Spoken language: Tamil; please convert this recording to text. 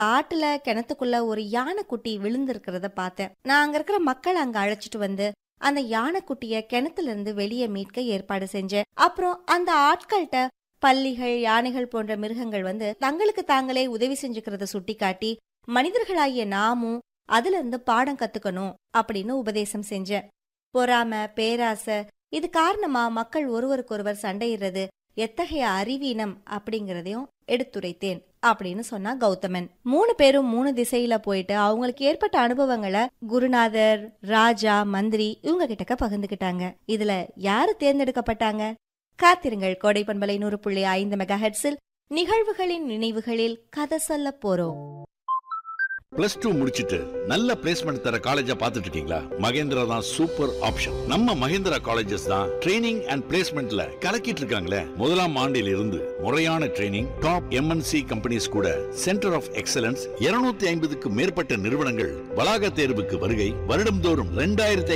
ஆட்டுல கிணத்துக்குள்ள ஒரு யானைக்குட்டி விழுந்திருக்கிறத பார்த்தேன் நான் அங்க இருக்கிற மக்களை அங்க அழைச்சிட்டு வந்து அந்த யானைக்குட்டிய கிணத்துல இருந்து வெளியே மீட்க ஏற்பாடு செஞ்சேன் அப்புறம் அந்த ஆட்கள்கிட்ட பல்லிகள் யானைகள் போன்ற மிருகங்கள் வந்து தங்களுக்கு தாங்களே உதவி செஞ்சுக்கிறத சுட்டிக்காட்டி மனிதர்களாகிய நாமும் அதுல இருந்து பாடம் கத்துக்கணும் அப்படின்னு உபதேசம் செஞ்சேன் பொறாம பேராசை இது காரணமா மக்கள் ஒருவருக்கொருவர் சண்டையிடுறது எத்தகைய அறிவீனம் அப்படிங்கறதையும் எடுத்துரைத்தேன் அப்படின்னு சொன்னா கௌதமன் மூணு பேரும் மூணு திசையில போயிட்டு அவங்களுக்கு ஏற்பட்ட அனுபவங்களை குருநாதர் ராஜா மந்திரி இவங்க கிட்டக்க பகிர்ந்துக்கிட்டாங்க இதுல யாரு தேர்ந்தெடுக்கப்பட்டாங்க காத்திருங்கள் கோடை பண்பலை நூறு புள்ளி ஐந்து மெகா ஹெட்ஸில் நிகழ்வுகளின் நினைவுகளில் கதை சொல்ல போறோம் பிளஸ் டூ முடிச்சிட்டு நல்ல பிளேஸ்மெண்ட் தர காலேஜா பார்த்துட்டு இருக்கீங்களா மகேந்திரா தான் சூப்பர் ஆப்ஷன் நம்ம மகேந்திரா காலேஜஸ் தான் ட்ரைனிங் அண்ட் பிளேஸ்மெண்ட்ல கலக்கிட்டு இருக்காங்களே முதலாம் ஆண்டில் இருந்து முறையான ட்ரைனிங் டாப் எம்என்சி கம்பெனிஸ் கூட சென்டர் ஆஃப் எக்ஸலன்ஸ் 250 ஐம்பதுக்கு மேற்பட்ட நிறுவனங்கள் வளாக தேர்வுக்கு வருகை வருடம்தோறும் ரெண்டாயிரத்தி